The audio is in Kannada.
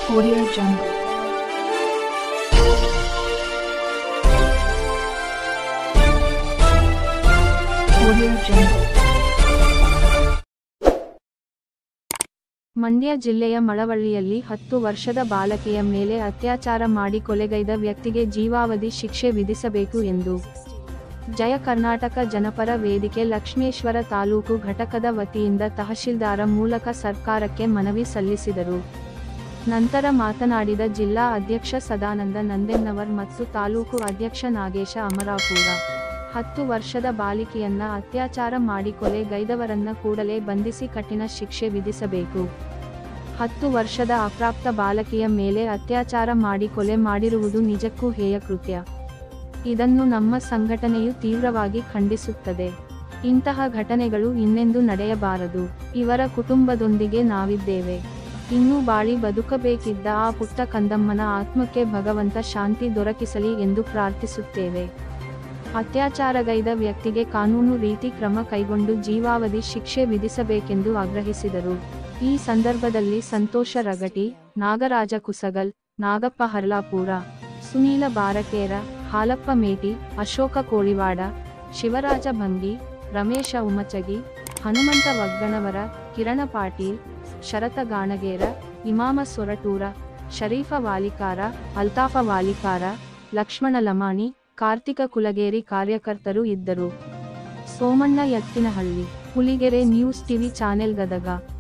Audio Jungle. Audio Jungle. Mandya ಜಿಲ್ಲೆಯ ಮಳವಳ್ಳಿಯಲ್ಲಿ ಹತ್ತು ವರ್ಷದ ಬಾಲಕಿಯ ಮೇಲೆ ಅತ್ಯಾಚಾರ ಮಾಡಿ ಕೊಲೆಗೈದ ವ್ಯಕ್ತಿಗೆ ಜೀವಾವಧಿ ಶಿಕ್ಷೆ ವಿಧಿಸಬೇಕು ಎಂದು ಜಯ ಕರ್ನಾಟಕ ಜನಪರ ವೇದಿಕೆ ಲಕ್ಷ್ಮೇಶ್ವರ ತಾಲೂಕು ಘಟಕದ ವತಿಯಿಂದ ತಹಶೀಲ್ದಾರ ಮೂಲಕ ಸರ್ಕಾರಕ್ಕೆ ಮನವಿ ಸಲ್ಲಿಸಿದರು ನಂತರ ಮಾತನಾಡಿದ ಜಿಲ್ಲಾ ಅಧ್ಯಕ್ಷ ಸದಾನಂದ ನಂದೆನ್ನವರ್ ಮತ್ತು ತಾಲೂಕು ಅಧ್ಯಕ್ಷ ನಾಗೇಶ ಅಮರಾಪುರ ಹತ್ತು ವರ್ಷದ ಬಾಲಿಕೆಯನ್ನ ಅತ್ಯಾಚಾರ ಮಾಡಿ ಕೊಲೆಗೈದವರನ್ನ ಕೂಡಲೇ ಬಂಧಿಸಿ ಕಠಿಣ ಶಿಕ್ಷೆ ವಿಧಿಸಬೇಕು ಹತ್ತು ವರ್ಷದ ಅಪ್ರಾಪ್ತ ಬಾಲಕಿಯ ಮೇಲೆ ಅತ್ಯಾಚಾರ ಮಾಡಿ ಕೊಲೆ ಮಾಡಿರುವುದು ನಿಜಕ್ಕೂ ಹೇಯ ಕೃತ್ಯ ಇದನ್ನು ನಮ್ಮ ಸಂಘಟನೆಯು ತೀವ್ರವಾಗಿ ಖಂಡಿಸುತ್ತದೆ ಇಂತಹ ಘಟನೆಗಳು ಇನ್ನೆಂದು ನಡೆಯಬಾರದು ಇವರ ಕುಟುಂಬದೊಂದಿಗೆ ನಾವಿದ್ದೇವೆ ಇನ್ನೂ ಬಾಳಿ ಬದುಕಬೇಕಿದ್ದ ಆ ಪುಟ್ಟ ಕಂದಮ್ಮನ ಆತ್ಮಕ್ಕೆ ಭಗವಂತ ಶಾಂತಿ ದೊರಕಿಸಲಿ ಎಂದು ಪ್ರಾರ್ಥಿಸುತ್ತೇವೆ ಅತ್ಯಾಚಾರಗೈದ ವ್ಯಕ್ತಿಗೆ ಕಾನೂನು ರೀತಿ ಕ್ರಮ ಕೈಗೊಂಡು ಜೀವಾವಧಿ ಶಿಕ್ಷೆ ವಿಧಿಸಬೇಕೆಂದು ಆಗ್ರಹಿಸಿದರು ಈ ಸಂದರ್ಭದಲ್ಲಿ ಸಂತೋಷ ರಗಟಿ ನಾಗರಾಜ ಕುಸಗಲ್ ನಾಗಪ್ಪ ಹರ್ಲಾಪುರ ಸುನೀಲ ಬಾರಕೇರ ಹಾಲಪ್ಪ ಮೇಟಿ ಅಶೋಕ ಕೋಳಿವಾಡ ಶಿವರಾಜ ಭಂಗಿ ರಮೇಶ ಉಮಚಗಿ ಹನುಮಂತ ವಗ್ಗಣವರ ಕಿರಣ ಪಾಟೀಲ್ ಶರತ ಗಾಣಗೇರ ಇಮಾಮ ಸೊರಟೂರ ಶರೀಫ ವಾಲಿಕಾರ ಅಲ್ತಾಫ ವಾಲಿಕಾರ ಲಕ್ಷ್ಮಣ ಲಮಾಣಿ ಕಾರ್ತಿಕ ಕುಲಗೇರಿ ಕಾರ್ಯಕರ್ತರು ಇದ್ದರು Somanna Ettinahalli Huligere news TV channel Gadag